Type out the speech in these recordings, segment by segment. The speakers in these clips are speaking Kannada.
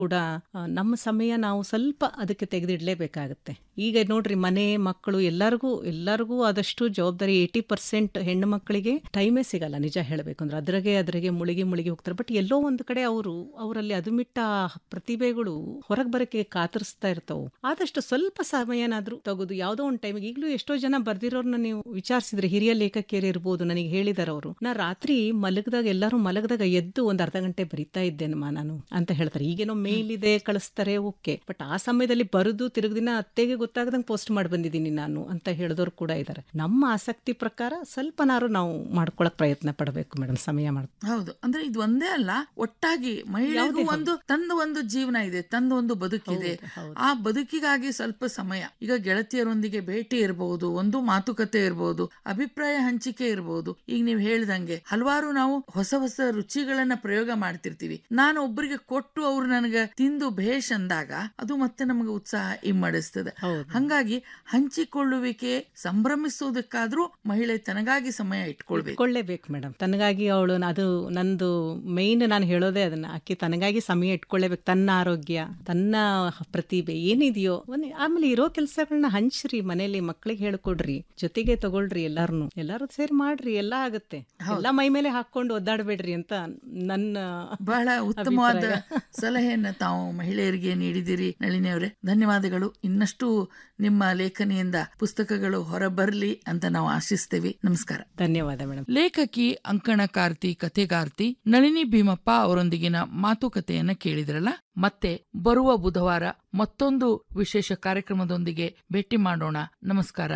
ಕೂಡ ಆ, ನಮ್ಮ ಸಮಯ ನಾವು ಸ್ವಲ್ಪ ಅದಕ್ಕೆ ತೆಗೆದಿಡಲೇಬೇಕಾಗತ್ತೆ ಈಗ ನೋಡ್ರಿ ಮನೆ ಮಕ್ಕಳು ಎಲ್ಲರಿಗೂ ಎಲ್ಲರಿಗೂ ಆದಷ್ಟು ಜವಾಬ್ದಾರಿ ಏಯ್ಟಿ ಪರ್ಸೆಂಟ್ ಹೆಣ್ಣು ಮಕ್ಕಳಿಗೆ ಟೈಮೇ ಸಿಗಲ್ಲ ನಿಜ ಹೇಳಬೇಕು ಅಂದ್ರೆ ಅದ್ರಾಗೆ ಅದ್ರಾಗೆ ಮುಳುಗಿ ಮುಳುಗಿ ಹೋಗ್ತಾರೆ ಬಟ್ ಎಲ್ಲೋ ಒಂದು ಕಡೆ ಅವರು ಅವರಲ್ಲಿ ಅದುಮಿಟ್ಟ ಪ್ರತಿಭೆಗಳು ಹೊರಗೆ ಬರಕ್ಕೆ ಕಾತರಿಸ್ತಾ ಇರ್ತಾವೆ ಆದಷ್ಟು ಸ್ವಲ್ಪ ಸಮಯನಾದ್ರೂ ತೆಗೆದು ಯಾವುದೋ ಒಂದು ಟೈಮಿಗೆ ಈಗಲೂ ಎಷ್ಟೋ ಜನ ಬರ್ದಿರೋರ್ನ ನೀವು ವಿಚಾರಿಸಿದ್ರೆ ಹಿರಿಯ ಲೇಖಕಿಯರು ಇರ್ಬೋದು ನನಗೆ ಹೇಳಿದಾರೆ ಅವರು ನಾ ರಾತ್ರಿ ಮಲಗದಾಗ ಎಲ್ಲರೂ ಮಲಗದಾಗ ಎದ್ದು ಒಂದು ಅರ್ಧ ಗಂಟೆ ಬರಿತಾ ಇದ್ದೇನಮ್ಮ ನಾನು ಅಂತ ಹೇಳ್ತಾರೆ ಈಗೇನೋ ಮೇಲ್ ಇದೆ ಕಳಿಸ್ತಾರೆ ಓಕೆ ಬಟ್ ಆ ಸಮಯದಲ್ಲಿ ಬರೆದು ತಿರುಗ ದಿನ ಅತ್ತೆಗೆ ಗೊತ್ತಾಗದಂಗೆ ಪೋಸ್ಟ್ ಮಾಡಿ ಬಂದಿದ್ದೀನಿ ನಾನು ಅಂತ ಹೇಳಿದವರು ಕೂಡ ಇದ್ದಾರೆ ನಮ್ಮ ಆಸಕ್ತಿ ಪ್ರಕಾರ ಸ್ವಲ್ಪನಾರು ನಾವು ಮಾಡ್ಕೊಳಕ್ ಪ್ರಯತ್ನ ಪಡಬೇಕು ಮೇಡಮ್ ಸಮಯ ಮಾಡ್ ಹೌದು ಅಂದ್ರೆ ಇದು ಒಂದೇ ಅಲ್ಲ ಒಟ್ಟಾಗಿ ಮಹಿಳೆಗೂ ಯಾವುದೇ ಒಂದು ತಂದ ಒಂದು ಜೀವನ ಇದೆ ತಂದ ಒಂದು ಬದುಕಿದೆ ಹೌದು, ಹೌದು. ಆ ಬದುಕಿಗಾಗಿ ಸ್ವಲ್ಪ ಸಮಯ ಈಗ ಗೆಳತಿಯರೊಂದಿಗೆ ಭೇಟಿ ಇರಬಹುದು ಒಂದು ಮಾತುಕತೆ ಇರಬಹುದು ಅಭಿಪ್ರಾಯ ಹಂಚಿಕೆ ಇರಬಹುದು ಈಗ ನೀವು ಹೇಳ್ದಂಗೆ ಹಲವಾರು ನಾವು ಹೊಸ ಹೊಸ ರುಚಿಗಳನ್ನ ಪ್ರಯೋಗ ಮಾಡ್ತಿರ್ತೀವಿ ನಾನು ಒಬ್ಬರಿಗೆ ಕೊಟ್ಟು ಅವ್ರು ನನಗೆ ತಿಂದು ಭೇಷ್ ಅಂದಾಗ ಅದು ಮತ್ತೆ ನಮಗೆ ಉತ್ಸಾಹ ಇಮ್ಮಡಿಸ್ತದೆ ಹೌದು. ಹಂಗಾಗಿ ಹಂಚಿಕೊಳ್ಳುವಿಕೆ ಸಂಭ್ರಮಿಸುವುದಕ್ಕಾದ್ರೂ ಮಹಿಳೆ ತನಗಾಗಿ ಸಮಯ ಇಟ್ಕೊಳ್ಬೇಕು ಇಟ್ಕೊಳ್ಳೇಬೇಕು ಮೇಡಮ್ ತನಗಾಗಿ ಅವಳು ಅದು ನಂದು ಮೈನ್ ನಾನು ಹೇಳೋದೇ ಅದನ್ನ ಆಕೆ ತನಗಾಗಿ ಸಮಯ ಇಟ್ಕೊಳ್ಳೇಬೇಕು ತನ್ನ ಆರೋಗ್ಯ ತನ್ನ ಪ್ರತಿಭೆ ಏನಿದೆಯೋ ಒಂದ್ ಆಮೇಲೆ ಇರೋ ಕೆಲಸಗಳನ್ನ ಹಂಚ್ರಿ ಮನೇಲಿ ಮಕ್ಕಳಿಗೆ ಹೇಳ್ಕೊಡ್ರಿ ಜೊತೆಗೆ ತಗೊಳ್ರಿ ಎಲ್ಲಾರನು ಎಲ್ಲಾರು ಸೇರಿ ಮಾಡ್ರಿ ಎಲ್ಲ ಆಗುತ್ತೆ ಎಲ್ಲ ಮೈ ಮೇಲೆ ಹಾಕೊಂಡು ಒದ್ದಾಡಬೇಡ್ರಿ ಅಂತ ನನ್ನ ಬಹಳ ಉತ್ತಮವಾದ ಅಭಿಪ್ರಾಯ. ಸಲಹೆಯನ್ನ ತಾವು ಮಹಿಳೆಯರಿಗೆ ನೀಡಿದಿರಿ ನಳಿನಿ ಅವರೇ ಧನ್ಯವಾದಗಳು ಇನ್ನಷ್ಟು ನಿಮ್ಮ ಲೇಖನಿಯಿಂದ ಪುಸ್ತಕಗಳು ಹೊರಬರ್ಲಿ ಅಂತ ನಾವು ಆಶಿಸ್ತೇವೆ ನಮಸ್ಕಾರ ಧನ್ಯವಾದ ಮೇಡಮ್ ಲೇಖಕಿ ಅಂಕಣಕಾರ್ತಿ ಕಥೆಗಾರ್ತಿ ನಳಿನಿ ಭೀಮಪ್ಪ ಅವರೊಂದಿಗಿನ ಮಾತುಕತೆಯನ್ನ ಕೇಳಿದ್ರಲ್ಲ ಮತ್ತೆ ಬರುವ ಬುಧವಾರ ಮತ್ತೊಂದು ವಿಶೇಷ ಕಾರ್ಯಕ್ರಮದೊಂದಿಗೆ ಭೇಟಿ ಮಾಡೋಣ ನಮಸ್ಕಾರ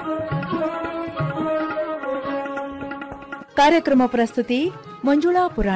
ಕಾರ್ಯಕ್ರಮ ಪ್ರಸ್ತುತಿ ಮಂಜುಳಾ ಪುರಾಣ